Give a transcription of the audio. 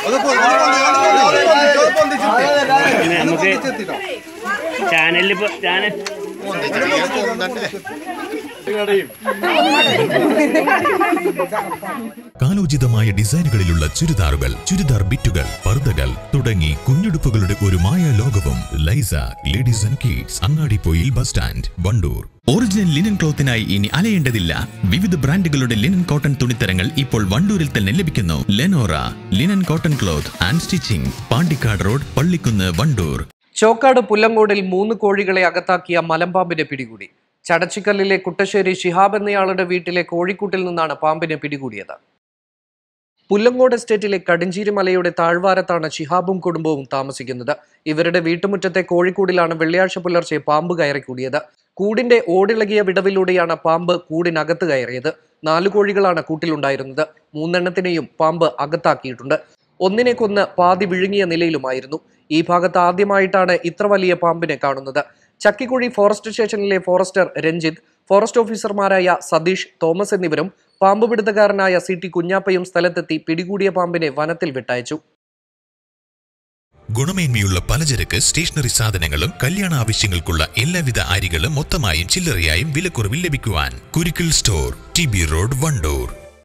പിന്നെ നമുക്ക് ചാനലിൽ ഇപ്പോൾ ചാനൽ കാലോചിതമായ ഡിസൈനുകളിലുള്ള ചുരിദാറുകൾ ചുരിദാർ ബിറ്റുകൾ പർദ്ദകൾ തുടങ്ങി കുഞ്ഞുടുപ്പുകളുടെ ഒരു മായ ലോകവും ലൈസ ladies and kids Angadippoyil bus stand Wandoor original linen ക്ലോത്തിനായി ഇനി അലയേണ്ടതില്ല വിവിധ ബ്രാൻഡുകളുടെ ലിനൻ കോട്ടൺ തുണിത്തരങ്ങൾ ഇപ്പോൾ വണ്ടൂരിൽ തന്നെ ലഭിക്കുന്നു Lenora linen cotton cloth and stitching Pandikkad road Pallikkunnu Wandoor Chokkad പുല്ലങ്കോടിൽ മൂന്ന് കോഴികളെ അകത്താക്കിയ മലമ്പാമ്പിനെ പിടികൂടി ചടച്ചിക്കല്ലിലെ കുട്ടശ്ശേരി ശിഹാബ് എന്നയാളുടെ വീട്ടിലെ കോഴിക്കൂട്ടിൽ നിന്നാണ് പാമ്പിനെ പിടികൂടിയത് പുല്ലങ്കോട് എസ്റ്റേറ്റിലെ കടിഞ്ചേരി മലയുടെ താഴ്വാരത്താണ് ശിഹാബും കുടുംബവും താമസിക്കുന്നത് ഇവരുടെ വീട്ടുമുറ്റത്തെ കോഴിക്കൂടിലാണ് വെള്ളിയാഴ്ച പുലർച്ചെ പാമ്പ് കയറിക്കൂടിയത് കൂടിന്റെ ഓടിളകിയ വിടവിലൂടെയാണ് പാമ്പ് കൂടിനകത്ത് കയറിയത് നാലു കോഴികളാണ് കൂട്ടിലുണ്ടായിരുന്നത് മൂന്നെണ്ണത്തിനെയും പാമ്പ് അകത്താക്കിയിട്ടുണ്ട് ഒന്നിനെ കൊന്ന് പാതി വിഴുങ്ങിയ നിലയിലുമായിരുന്നു ഈ ഭാഗത്ത് ആദ്യമായിട്ടാണ് ഇത്ര വലിയ പാമ്പിനെ കാണുന്നത് ചക്കിക്കുഴി ഫോറസ്റ്റ് സ്റ്റേഷനിലെ ഫോറസ്റ്റർ രഞ്ജിത്ത് ഫോറസ്റ്റ് ഓഫീസർമാരായ സതീഷ് തോമസ് എന്നിവരും പാമ്പ് പിടുത്തക്കാരനായ സി ടി കുഞ്ഞാപ്പയും സ്ഥലത്തെത്തി പിടികൂടിയ പാമ്പിനെ വനത്തിൽ വിട്ടയച്ചു ഗുണമേന്മയുള്ള പലചരക്ക് സ്റ്റേഷനറി സാധനങ്ങളും കല്യാണ ആവശ്യങ്ങൾക്കുള്ള എല്ലാവിധ അരികളും മൊത്തമായും ചില്ലറയായും വിലക്കുറവിൽ ലഭിക്കുവാൻ Kurikkal store T B road Wandoor